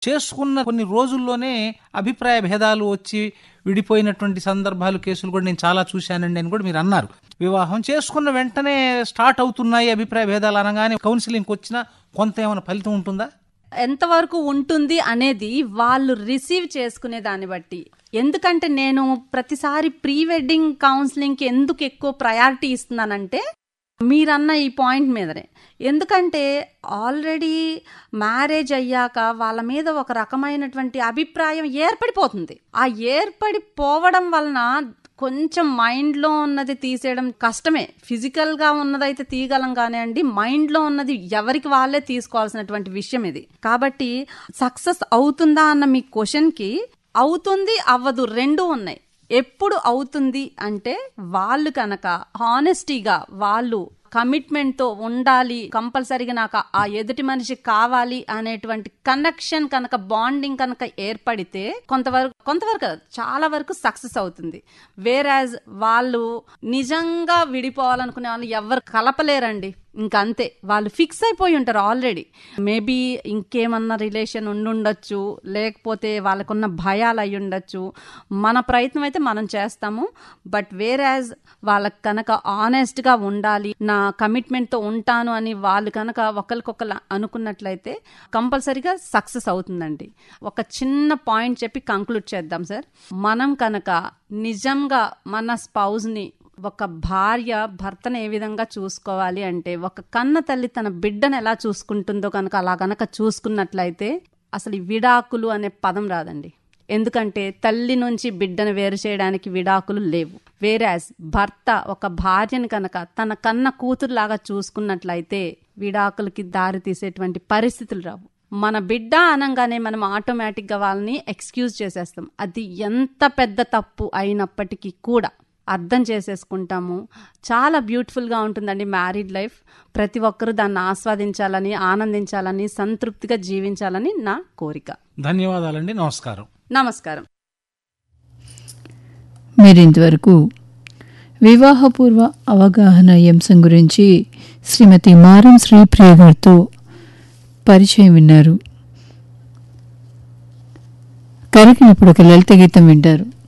చేసుకున్న కొన్ని రోజుల్లోనే అభిప్రాయ భేదాలు వచ్చి విడిపోయినటువంటి సందర్భాలు కేసులు కూడా నేను చాలా చూశానండి అని కూడా మీరు అన్నారు వివాహం చేసుకున్న వెంటనే స్టార్ట్ అవుతున్నాయి అభిప్రాయ భేదాలు అనగానే కౌన్సిలింగ్కి వచ్చినా కొంత ఏమైనా ఫలితం ఉంటుందా ఎంతవరకు ఉంటుంది అనేది వాళ్ళు రిసీవ్ చేసుకునే దాన్ని బట్టి ఎందుకంటే నేను ప్రతిసారి ప్రీ వెడ్డింగ్ కౌన్సిలింగ్కి ఎందుకు ఎక్కువ ప్రయారిటీ ఇస్తున్నానంటే మీరన్న ఈ పాయింట్ మీదనే ఎందుకంటే ఆల్రెడీ మ్యారేజ్ అయ్యాక వాళ్ళ మీద ఒక రకమైనటువంటి అభిప్రాయం ఏర్పడిపోతుంది ఆ ఏర్పడిపోవడం వలన కొంచెం మైండ్లో ఉన్నది తీసేయడం కష్టమే ఫిజికల్గా ఉన్నదైతే తీయగలం కానివ్వండి మైండ్లో ఉన్నది ఎవరికి వాళ్ళే తీసుకోవాల్సినటువంటి విషయం ఇది కాబట్టి సక్సెస్ అవుతుందా అన్న మీ క్వశ్చన్కి అవుతుంది అవ్వదు రెండు ఉన్నాయి ఎప్పుడు అవుతుంది అంటే వాళ్ళు కనుక హానెస్టీగా వాళ్ళు కమిట్మెంట్తో ఉండాలి కంపల్సరీగా నాకు ఆ ఎదుటి మనిషి కావాలి అనేటువంటి కనెక్షన్ కనుక బాండింగ్ కనుక ఏర్పడితే కొంతవరకు కొంతవరకు కాదు, చాలా వరకు సక్సెస్ అవుతుంది వేరాజ్ వాళ్ళు నిజంగా విడిపోవాలనుకునే వాళ్ళు ఎవరు కలపలేరండి ఇంకా అంతే వాళ్ళు ఫిక్స్ అయిపోయి ఉంటారు ఆల్రెడీ మేబీ ఇంకేమన్నా రిలేషన్ ఉండుండొచ్చు లేకపోతే వాళ్ళకున్న భయాలు అయి ఉండొచ్చు మన ప్రయత్నం అయితే మనం చేస్తాము బట్ వేరాజ్ వాళ్ళకి కనుక ఆనెస్ట్గా ఉండాలి నా కమిట్మెంట్తో ఉంటాను అని వాళ్ళు కనుక ఒకరికొకరు అనుకున్నట్లయితే కంపల్సరీగా సక్సెస్ అవుతుందండి ఒక చిన్న పాయింట్ చెప్పి కంక్లూడ్ చేద్దాం సార్ మనం కనుక నిజంగా మన స్పౌజ్ని ఒక భార్య భర్తను ఏ విధంగా చూసుకోవాలి అంటే ఒక కన్న తల్లి తన బిడ్డను ఎలా చూసుకుంటుందో కనుక అలా కనుక చూసుకున్నట్లయితే అసలు ఈ విడాకులు అనే పదం రాదండి ఎందుకంటే తల్లి నుంచి బిడ్డను వేరు చేయడానికి విడాకులు లేవు వేరాజ్ భర్త ఒక భార్యను కనుక తన కన్న కూతురులాగా చూసుకున్నట్లయితే విడాకులకి దారి తీసేటువంటి పరిస్థితులు రావు మన బిడ్డ అనగానే మనం ఆటోమేటిక్గా వాళ్ళని ఎక్స్క్యూజ్ చేసేస్తాం అది ఎంత పెద్ద తప్పు అయినప్పటికీ కూడా అర్థం చేసేసుకుంటాము చాలా బ్యూటిఫుల్గా ఉంటుందండి మ్యారీడ్ లైఫ్ ప్రతి ఒక్కరూ దాన్ని ఆస్వాదించాలని ఆనందించాలని సంతృప్తిగా జీవించాలని నా కోరిక ధన్యవాదాలండి నమస్కారం నమస్కారం మీరింతవరకు వివాహపూర్వ అవగాహన ఈ అంశం గురించి శ్రీమతి మారం శ్రీప్రియ గారితో పరిచయం విన్నారు కరికి ఇప్పుడు ఒక లలిత గీతం వింటారు